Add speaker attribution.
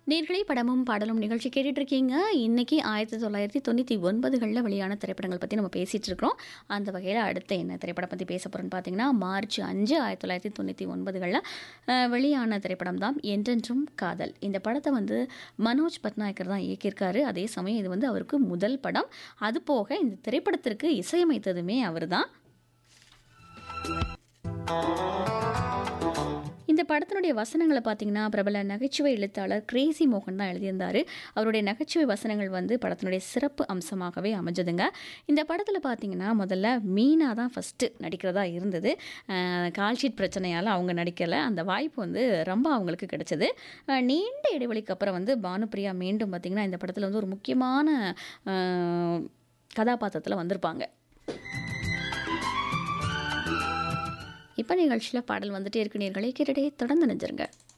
Speaker 1: நேர்களே படமும் பாடலும் நிகழ்ச்சி கேட்டுட்டு இருக்கீங்க இன்னைக்கு ஆயிரத்தி தொள்ளாயிரத்தி தொண்ணூற்றி ஒன்பதுகளில் வெளியான திரைப்படங்கள் பற்றி நம்ம பேசிகிட்டு இருக்கிறோம் அந்த வகையில் அடுத்த என்ன திரைப்படம் பற்றி பேச போகிறோன்னு பார்த்தீங்கன்னா மார்ச் அஞ்சு ஆயிரத்தி தொள்ளாயிரத்தி தொண்ணூற்றி ஒன்பதுகளில் வெளியான திரைப்படம் தான் என்றென்றும் காதல் இந்த படத்தை வந்து மனோஜ் பட்நாயக்கர் தான் இயக்கியிருக்காரு அதே சமயம் இது வந்து அவருக்கு முதல் படம் அது போக இந்த திரைப்படத்திற்கு இசையமைத்ததுமே அவர் தான் இந்த படத்தினுடைய வசனங்களை பார்த்தீங்கன்னா பிரபல நகைச்சுவை எழுத்தாளர் கிரேசி மோகன் தான் எழுதியிருந்தார் அவருடைய நகைச்சுவை வசனங்கள் வந்து படத்தினுடைய சிறப்பு அம்சமாகவே அமைஞ்சதுங்க இந்த படத்தில் பார்த்தீங்கன்னா முதல்ல மீனா தான் ஃபஸ்ட்டு நடிக்கிறதா இருந்தது கால்ஷீட் பிரச்சனையால் அவங்க நடிக்கலை அந்த வாய்ப்பு வந்து ரொம்ப அவங்களுக்கு கிடைச்சது அஹ் நீண்ட இடைவெளிக்கு அப்புறம் வந்து பானுப்பிரியா மீண்டும் பார்த்திங்கன்னா இந்த படத்தில் வந்து ஒரு முக்கியமான அஹ், கதாபாத்திரத்தில் வந்திருப்பாங்க இப்போ நிகழ்ச்சியில் பாடல் வந்துட்டே இருக்கு நேர்களே கேட்டுட்டே தொடர்ந்து நினைஞ்சிருங்க